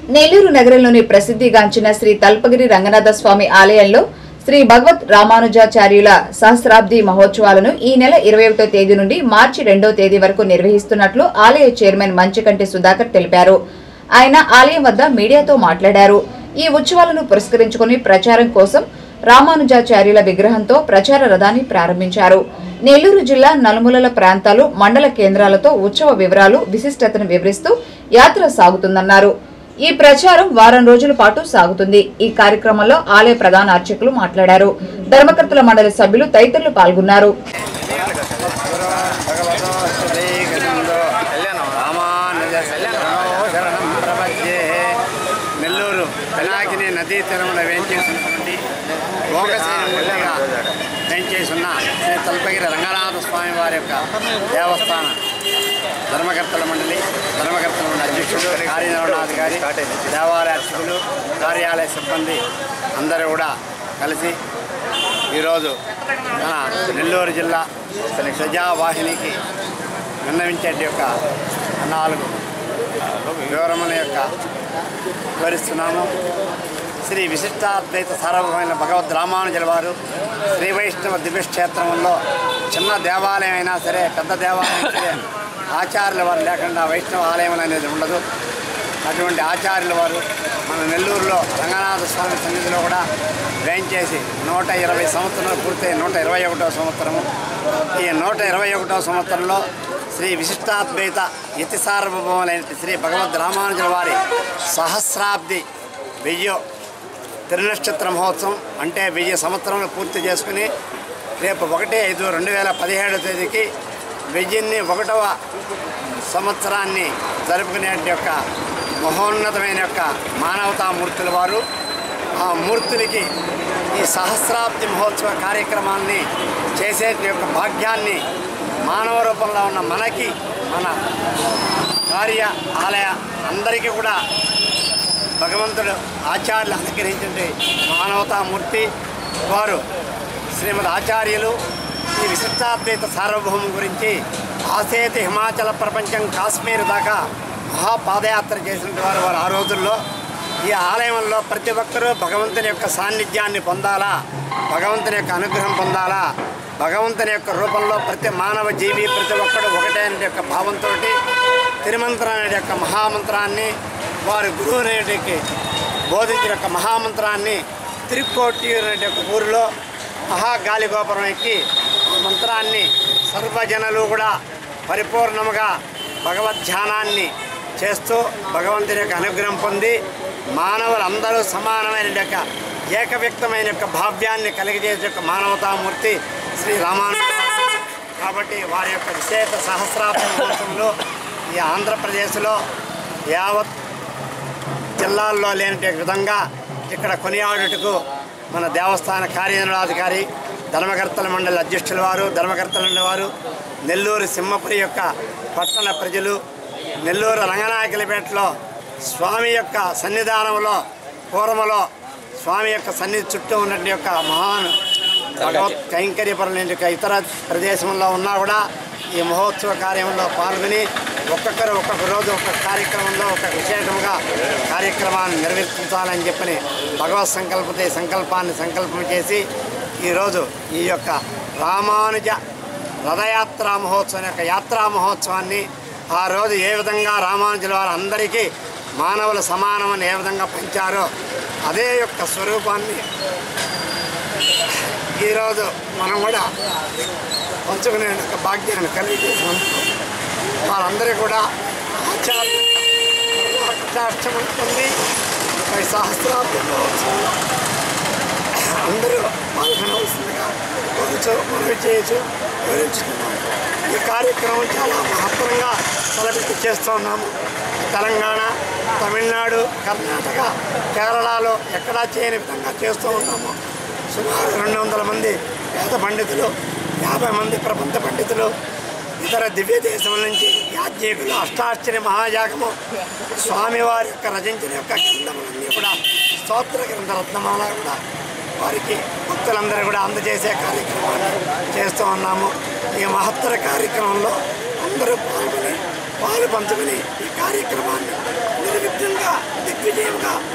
నెల్లూరు నగరంలోని ప్రసిద్ధిగాంచిన శ్రీ తల్పగిరి రంగనాథ స్వామి ఆలయంలో శ్రీ భగవత్ రామానుజాచార్యుల సహస్రాబ్ది మహోత్సవాలను ఈ నెల ఇరవై ఒకటో తేదీ నుండి మార్చి రెండో తేదీ వరకు నిర్వహిస్తున్నట్లు ఆలయ చైర్మన్ మంచికంటి సుధాకర్ తెలిపారు ఆయన ఆలయం వద్ద మీడియాతో మాట్లాడారు ఈ ఉత్సవాలను పురస్కరించుకుని ప్రచారం కోసం రామానుజాచార్యుల విగ్రహంతో ప్రచార రథాన్ని ప్రారంభించారు నెల్లూరు జిల్లా నలుమూలల ప్రాంతాలు మండల కేంద్రాలతో ఉత్సవ వివరాలు విశిష్టతను వివరిస్తూ యాత్ర సాగుతుందన్నారు ఈ ప్రచారం వారం రోజుల పాటు సాగుతుంది ఈ కార్యక్రమంలో ఆలయ ప్రధాన అర్చకులు మాట్లాడారు ధర్మకర్తల మండలి సభ్యులు తదితరులు పాల్గొన్నారు భగవతో శ్రీకృష్ణుడు రామానుజ శరణం ప్రపంచే నెల్లూరు పినాకిని నదీ తీరమున వేంచేసినటువంటి భోగశ్రీమూర్తిగా వేంచేసున్న శ్రీ తల్పగిరి రంగనాథ స్వామి వారి యొక్క దేవస్థాన ధర్మకర్తల మండలి ధర్మకర్తల మండలి అధ్యక్షుడు కార్యనిర్వహణాధికారి దేవాలయ అర్చకులు కార్యాలయ సిబ్బంది అందరూ కూడా కలిసి ఈరోజు మన నెల్లూరు జిల్లా ప్రజావాహినికి విన్నవించే యొక్క నాలుగు వివరముల యొక్క వివరిస్తున్నాము శ్రీ విశిష్టాద్వైత సార్వభౌమైన భగవద్ రామానుజుల వారు శ్రీ వైష్ణవ దివ్యక్షేత్రంలో చిన్న దేవాలయం అయినా సరే పెద్ద దేవాలయం సరే ఆచార్యుల వారు లేకుండా వైష్ణవ ఆలయం అనేది ఉండదు అటువంటి ఆచార్యుల వారు మన నెల్లూరులో రంగనాథ స్వామి సన్నిధిలో కూడా వేయించేసి నూట ఇరవై సంవత్సరాలు పూర్తయి నూట ఇరవై ఒకటో సంవత్సరము ఈ నూట ఇరవై ఒకటో సంవత్సరంలో శ్రీ విశిష్టాద్వైత యతి సార్వభౌములైన శ్రీ భగవద్ రామానుజుల వారి సహస్రాబ్ది వెయ్యో తిరునక్షత్ర మహోత్సవం అంటే వెయ్యి సంవత్సరములు పూర్తి చేసుకుని రేపు ఒకటి ఐదు రెండు వేల పదిహేడో తేదీకి వెయ్యిన్ని ఒకటవ సంవత్సరాన్ని జరుపుకునే యొక్క మహోన్నతమైన యొక్క మానవతామూర్తుల వారు ఆ మూర్తునికి ఈ సహస్రాబ్ది మహోత్సవ కార్యక్రమాన్ని చేసే యొక్క భాగ్యాన్ని మానవ రూపంలో ఉన్న మనకి మన కార్య ఆలయ అందరికీ కూడా భగవంతుడు ఆచార్యులు అనుగ్రహించే మానవతామూర్తి వారు శ్రీమద్ ఆచార్యులు ఈ విశిష్టాద్వైత సార్వభౌమం గురించి ఆసేతి హిమాచల ప్రపంచం కాశ్మీర్ దాకా మహాపాదయాత్ర చేసినటువంటి వారు వారు ఆ రోజుల్లో ఈ ఆలయంలో ప్రతి ఒక్కరూ భగవంతుని యొక్క సాన్నిధ్యాన్ని పొందాలా భగవంతుని యొక్క అనుగ్రహం పొందాలా భగవంతుని యొక్క రూపంలో ప్రతి మానవ జీవి ప్రతి ఒక్కడు ఒకటే అనే యొక్క భావంతో తిరుమంత్రం అనే యొక్క మహామంత్రాన్ని వారి గురువు అనేటికి బోధించిన యొక్క మహామంత్రాన్ని తిరుక్కోటి అనే యొక్క ఊరిలో మహాగాలిగోపురం ఎక్కి ఆ మంత్రాన్ని సర్వజనులు కూడా పరిపూర్ణముగా భగవద్ధ్యానాన్ని చేస్తూ భగవంతుని యొక్క అనుగ్రహం పొంది మానవులందరూ సమానమైన యొక్క ఏకవ్యక్తమైన యొక్క భావ్యాన్ని కలిగజేసే యొక్క మానవతామూర్తి శ్రీ రామానుజ కాబట్టి వారి యొక్క విశేష సహస్రాబ్ద మహోత్సవంలో ఈ ఆంధ్రప్రదేశ్లో యావత్ జిల్లాల్లో లేని విధంగా ఇక్కడ కొనియాడుటకు మన దేవస్థాన కార్యనిర్వహణాధికారి ధర్మకర్తల మండలి అధ్యక్షుల వారు ధర్మకర్తల వారు నెల్లూరు సింహపురి యొక్క పట్టణ ప్రజలు నెల్లూరు రంగనాయకులపేటలో స్వామి యొక్క సన్నిధానంలో పూర్వములో స్వామి యొక్క సన్నిధి చుట్టూ ఉన్నటువంటి యొక్క మహాన్ భగవత్ కైంకర్యపరుల యొక్క ఇతర ప్రదేశంలో ఉన్నా కూడా ఈ మహోత్సవ కార్యంలో పాల్గొని ఒక్కొక్కరు ఒక్కొక్క రోజు ఒక్కొక్క కార్యక్రమంలో ఒక విశేషంగా కార్యక్రమాన్ని నిర్వర్తించాలని చెప్పని భగవత్ సంకల్పతే సంకల్పాన్ని సంకల్పం చేసి ఈరోజు ఈ యొక్క రామానుజ రథయాత్రా మహోత్సవం యొక్క యాత్రా మహోత్సవాన్ని ఆ రోజు ఏ విధంగా రామానుజుల వారు అందరికీ మానవుల సమానమని ఏ విధంగా పంచారో అదే యొక్క స్వరూపాన్ని ఈరోజు మనం కూడా పంచుకునే ఒక భాగ్యాన్ని కలిగి చేసినందుకు వారందరూ కూడా ఆచార్య కటాక్షం పొంది ఈ సహస్రాబ్ది మహోత్సవంలో అందరూ పాల్గొనవలసిందిగా కోరుచు మనవి చేయొచ్చు వివరించుకున్నాము ఈ కార్యక్రమం చాలా మహత్తరంగా సెలబ్రేట్ చేస్తూ ఉన్నాము తెలంగాణ తమిళనాడు కర్ణాటక కేరళలో ఎక్కడా చేయని విధంగా చేస్తూ ఉన్నాము సుమారు రెండు వందల మంది వేద పండితులు యాభై మంది ప్రపంచ పండితులు ఇతర దివ్య దేశం నుంచి యాజ్ఞికులు అష్టాశ్చర్య మహాయాగము స్వామివారి యొక్క రచించిన యొక్క గ్రంథములన్నీ కూడా స్తోత్ర గ్రంథ రత్నమాల కూడా వారికి భక్తులందరూ కూడా అందజేసే కార్యక్రమాన్ని చేస్తూ ఉన్నాము ఈ మహత్తర కార్యక్రమంలో అందరూ పాల్గొని పాలు పంచుకొని ఈ కార్యక్రమాన్ని నిర్విఘ్నంగా దిగ్విజయం యొక్క